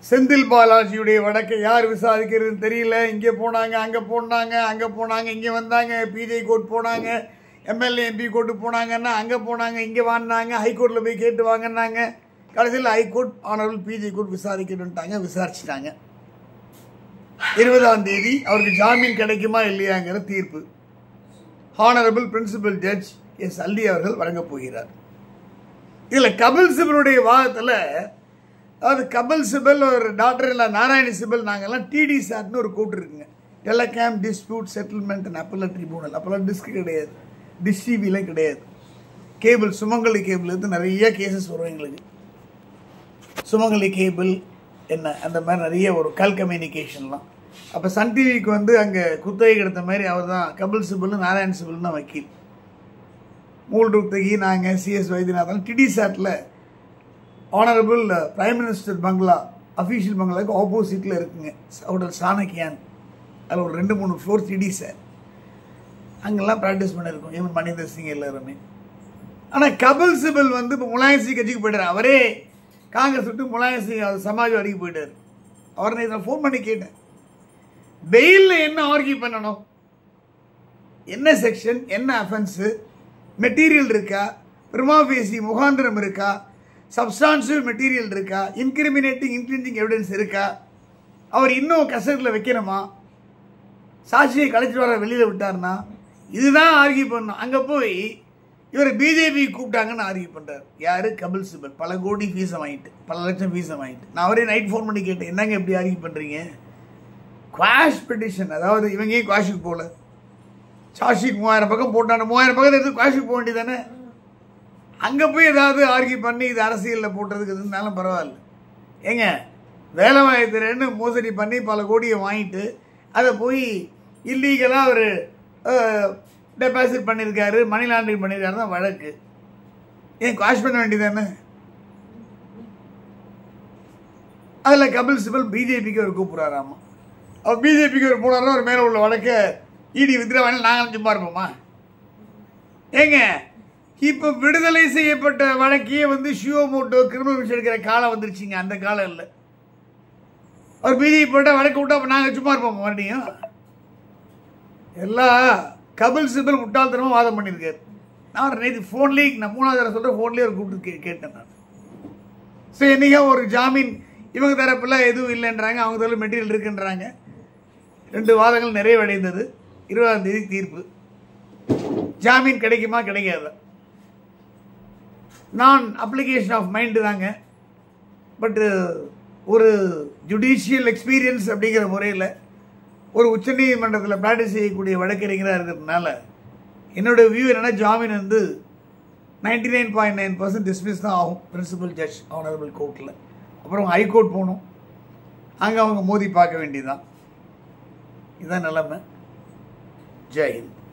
செந்தில் பாலாஜியுடைய வழக்கை யார் விசாரிக்கிறதுன்னு தெரியல இங்கே போனாங்க அங்கே போனாங்க அங்கே போனாங்க இங்கே வந்தாங்க பிஜே கோர்ட் போனாங்க எம்எல்ஏ எம்பி கோர்ட்டு போனாங்கன்னா அங்கே போனாங்க இங்கே வாங்கினாங்க ஹைகோர்ட்டில் போய் கேட்டு வாங்கினாங்க கடைசியில் ஹைகோர்ட் ஆனரபிள் பிஜே கோர்ட் விசாரிக்கணுன்ட்டாங்க விசாரிச்சிட்டாங்க இருபதாம் தேதி அவருக்கு ஜாமீன் கிடைக்குமா இல்லையாங்கிற தீர்ப்பு honourable principal judge S Alli அவர்கள் வழங்கப் போகிறார் இதில் கபில் சிபலுடைய வாதத்தில் அதாவது கபில் சிபல் ஒரு டாக்டர் இல்லை நாராயண சிபல் நாங்கள்லாம் டிடி சாட்னு ஒரு கூட்டு இருக்குங்க டெலகேம் டிஸ்பியூட் செட்டில்மெண்ட் அண்ட் அப்பெல்லாம் ட்ரிபியூனல் அப்போல்லாம் டிஸ்க் கிடையாது டிஷ் டிவிலாம் கிடையாது கேபிள் சுமங்கலி கேபிள் இருந்து நிறைய கேசஸ் வரும் எங்களுக்கு சுமங்கலி கேபிள் என்ன அந்த மாதிரி நிறைய ஒரு கல் கம்யூனிகேஷன்லாம் அப்போ சன் டிவிக்கு வந்து அங்கே குத்தகை எடுத்த மாதிரி அவர் தான் கபில் சிபல் நாராயண் சிபல் தான் வக்கீல் மூல்ருத்தகி நாங்கள் சிஎஸ் வைத்தியநாதன் டிடி சாட்டில் honourable prime minister bungalow official பங்களாவுக்கு ஆப்போசிட்டில் இருக்குங்க ஹோட்டல் சாணக்கியான் அதில் ஒரு ரெண்டு மூணு ஃப்ளோர் டிடி சார் அங்கெல்லாம் ப்ராக்டிஸ் பண்ணியிருக்கோம் ஈவன் மணிந்தர் சிங் எல்லாருமே ஆனால் கபில் சிபல் வந்து இப்போ முலாயம் சிங் கட்சிக்கு போயிட்டார் அவரே காங்கிரஸ் விட்டு முலாயம் சிங் அவர் சமாஜ்வாதிக்கு போயிட்டார் அவரை நான் இதில் ஃபோன் பண்ணி கேட்டேன் பெயிலில் என்ன ஆர்கியூ பண்ணணும் என்ன செக்ஷன் என்ன அஃபென்ஸு மெட்டீரியல் இருக்கா பிரிமாஃபேசி முகாந்திரம் இருக்கா சப்ஸ்டான்சிவ் மெட்டீரியல் இருக்கா இன்கிரிமினேட்டிங் இன்க்ரீசிங் எவிடன்ஸ் இருக்கா அவர் இன்னும் கசட்டில் வைக்கணுமா சாட்சியை கழிச்சிட்டு வர வெளியில் விட்டார்னா இதுதான் ஆர்கியூ பண்ணணும் அங்கே போய் இவர் பிஜேபி கூப்பிட்டாங்கன்னு ஆர்கியூ பண்ணுறார் யார் கபில் சிபல் பல கோடி ஃபீஸை வாங்கிட்டு பல லட்சம் ஃபீஸை வாங்கிட்டு நான் அவரே நைட் ஃபோன் பண்ணி கேட்டேன் என்னங்க எப்படி ஆர்கியூ பண்ணுறீங்க குவாஷ் பெட்டிஷன் அதாவது இவங்க ஏன் குவாஷுக்கு போகல சாஷிக்கு மூவாயிரம் பக்கம் போட்டாங்க மூவாயிரம் பக்கம் எடுத்து குவாஷுக்கு போக வேண்டியதானே அங்கே போய் ஏதாவது ஆர்கியூ பண்ணி இது அரசியலில் போட்டதுக்கு இருந்தாலும் பரவாயில்ல ஏங்க வேலை வாய்த்துறேன்னு மோசடி பண்ணி பல கோடியை வாங்கிட்டு அதை போய் இல்லீகலாக அவர் டெபாசிட் பண்ணியிருக்காரு மணி லாண்டரிங் பண்ணியிருக்காரு தான் வழக்கு ஏன் காஷ் பண்ண வேண்டியதானே அதில் கபில் சிபல் பிஜேபிக்கு அவர் கூப்பிட்றாராமா அவர் பிஜேபிக்கு அவர் போனார்னா ஒரு மேலே உள்ள வழக்கை இடி வித்ரா வாங்கி நாங்கள் சும்மா இருப்போமா ஏங்க இப்போ விடுதலை செய்யப்பட்ட வழக்கையே வந்து ஷியோமோட்டோ கிரிமினல் விஷயம் எடுக்கிற காலம் வந்துருச்சுங்க அந்த காலம் இல்லை அவர் பிஜேபி போட்டால் வழக்கு விட்டா அப்போ நாங்கள் சும்மா இருப்போம் மறுபடியும் எல்லாம் கபில் சிபல் முட்டாள்தனமாக வாதம் பண்ணியிருக்காரு நான் ஒரு நேற்று ஃபோன்லேயே நான் மூணாவது தடவை சொல்கிறேன் ஃபோன்லேயே ஒரு கூப்பிட்டு கே கேட்டேன் நான் ஸோ என்னைக்கா ஒரு ஜாமீன் இவங்க தரப்பில் எதுவும் இல்லைன்றாங்க அவங்க தரப்பில் மெட்டீரியல் இருக்குன்றாங்க ரெண்டு வாதங்கள் நிறைவடைந்தது இருபதாம் தேதி தீர்ப்பு ஜாமீன் கிடைக்குமா கிடைக்காதா நான் அப்ளிகேஷன் ஆஃப் மைண்டு தாங்க பட்டு ஒரு ஜுடிஷியல் எக்ஸ்பீரியன்ஸ் அப்படிங்கிற முறையில் ஒரு உச்சநீதிமன்றத்தில் ப்ராக்டிஸ் செய்யக்கூடிய வழக்கறிஞராக இருக்கிறதுனால என்னோட வியூ என்னென்னா ஜாமீன் வந்து ninety nine point nine percent dismiss தான் ஆகும் பிரின்சிபல் ஜட்ஜ் ஆனரபிள் கோர்ட்டில் அப்புறம் ஹைகோர்ட் போகணும் அங்கே அவங்க மோதி பார்க்க வேண்டியதுதான் இதுதான் நிலைமை ஜெய் ஹிந்த்